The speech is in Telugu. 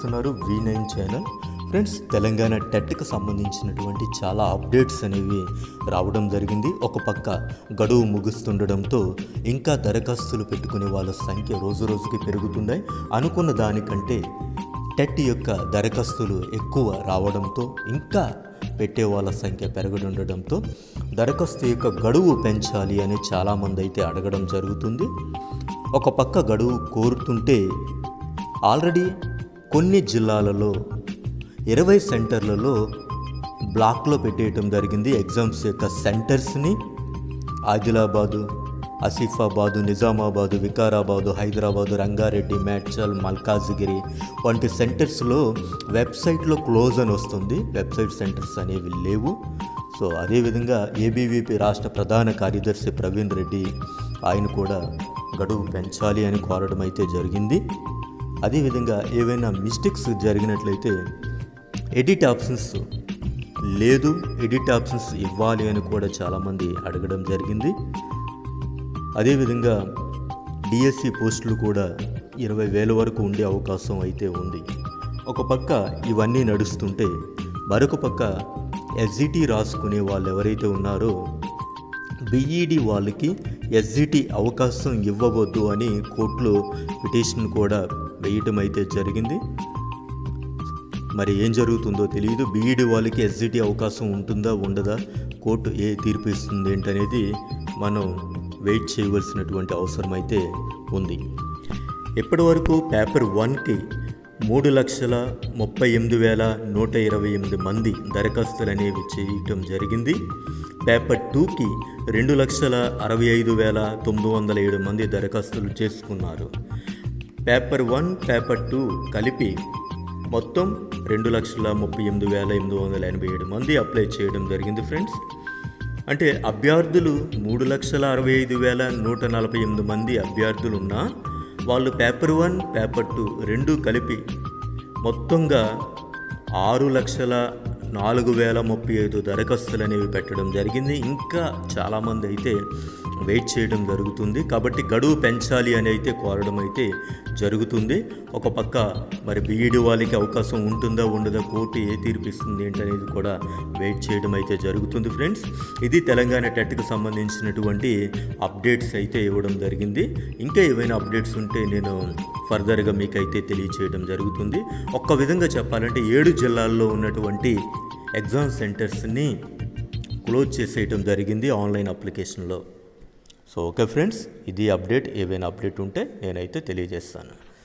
చూస్తున్నారు V nine channel friends Telangana టెట్కి సంబంధించినటువంటి చాలా అప్డేట్స్ అనేవి రావడం జరిగింది ఒక పక్క గడువు ముగుస్తుండడంతో ఇంకా దరఖాస్తులు పెట్టుకునే వాళ్ళ సంఖ్య రోజు రోజుకి పెరుగుతున్నాయి అనుకున్న దానికంటే టెట్ యొక్క దరఖాస్తులు ఎక్కువ రావడంతో ఇంకా పెట్టే వాళ్ళ సంఖ్య పెరగడుండడంతో దరఖాస్తు యొక్క గడువు పెంచాలి అని చాలామంది అయితే అడగడం జరుగుతుంది ఒక పక్క గడువు కోరుతుంటే ఆల్రెడీ కొన్ని జిల్లాలలో ఇరవై సెంటర్లలో బ్లాక్లో పెట్టేయటం జరిగింది ఎగ్జామ్స్ యొక్క సెంటర్స్ని ఆదిలాబాదు ఆసిఫాబాదు నిజామాబాదు వికారాబాదు హైదరాబాదు రంగారెడ్డి మేడ్చల్ మల్కాజిగిరి వంటి సెంటర్స్లో వెబ్సైట్లో క్లోజ్ అని వస్తుంది వెబ్సైట్ సెంటర్స్ అనేవి లేవు సో అదేవిధంగా ఏబీవీపీ రాష్ట్ర ప్రధాన కార్యదర్శి ప్రవీణ్ రెడ్డి ఆయన కూడా గడువు పెంచాలి అని కోరడం అయితే జరిగింది అదేవిధంగా ఏవైనా మిస్టేక్స్ జరిగినట్లయితే ఎడిట్ ఆప్షన్స్ లేదు ఎడిట్ ఆప్షన్స్ ఇవ్వాలి అని కూడా చాలామంది అడగడం జరిగింది అదేవిధంగా డిఎస్సి పోస్టులు కూడా ఇరవై వేల వరకు ఉండే అవకాశం అయితే ఉంది ఒక పక్క ఇవన్నీ నడుస్తుంటే మరొక పక్క ఎస్జిటి రాసుకునే వాళ్ళు ఎవరైతే ఉన్నారో బిఈడి వాళ్ళకి ఎస్జిటి అవకాశం ఇవ్వవద్దు అని కోర్టులో పిటిషన్ కూడా వేయటం అయితే జరిగింది మరి ఏం జరుగుతుందో తెలియదు బీఈడి వాళ్ళకి ఎస్జిటి అవకాశం ఉంటుందా ఉండదా కోర్టు ఏ తీర్పు ఇస్తుంది ఏంటనేది మనం వెయిట్ చేయవలసినటువంటి అవసరం అయితే ఉంది ఇప్పటి వరకు పేపర్ వన్కి మూడు లక్షల ముప్పై ఎనిమిది వేల నూట ఇరవై ఎనిమిది మంది దరఖాస్తులు అనేవి చేయటం జరిగింది పేపర్ టూకి రెండు లక్షల అరవై ఐదు వేల తొమ్మిది వందల ఏడు మంది దరఖాస్తులు చేసుకున్నారు పేపర్ వన్ పేపర్ టూ కలిపి మొత్తం రెండు లక్షల ముప్పై ఎనిమిది వేల ఎనిమిది వందల ఎనభై ఏడు మంది అప్లై చేయడం జరిగింది ఫ్రెండ్స్ అంటే అభ్యర్థులు మూడు లక్షల అరవై ఐదు వేల నూట నలభై ఎనిమిది మంది అభ్యర్థులు ఉన్నా వాళ్ళు పేపర్ వన్ పేపర్ టూ రెండు కలిపి మొత్తంగా ఆరు లక్షల నాలుగు వేల ముప్పై ఐదు దరఖాస్తులు అనేవి పెట్టడం జరిగింది ఇంకా చాలామంది అయితే వెయిట్ చేయడం జరుగుతుంది కాబట్టి గడువు పెంచాలి అని అయితే కోరడం అయితే జరుగుతుంది ఒక పక్క మరి బీఈడి వాళ్ళకి అవకాశం ఉంటుందా ఉండదా కోర్టు ఏ తీర్పు ఇస్తుంది ఏంటనేది కూడా వెయిట్ చేయడం అయితే జరుగుతుంది ఫ్రెండ్స్ ఇది తెలంగాణ టెట్కి సంబంధించినటువంటి అప్డేట్స్ అయితే ఇవ్వడం జరిగింది ఇంకా ఏవైనా అప్డేట్స్ ఉంటే నేను ఫర్దర్గా మీకైతే తెలియచేయడం జరుగుతుంది ఒక్క విధంగా చెప్పాలంటే ఏడు జిల్లాల్లో ఉన్నటువంటి ఎగ్జామ్ సెంటర్స్ని క్లోజ్ చేసేయటం జరిగింది ఆన్లైన్ అప్లికేషన్లో సో ఓకే ఫ్రెండ్స్ ఇది అప్డేట్ ఏవైనా అప్డేట్ ఉంటే నేనైతే తెలియజేస్తాను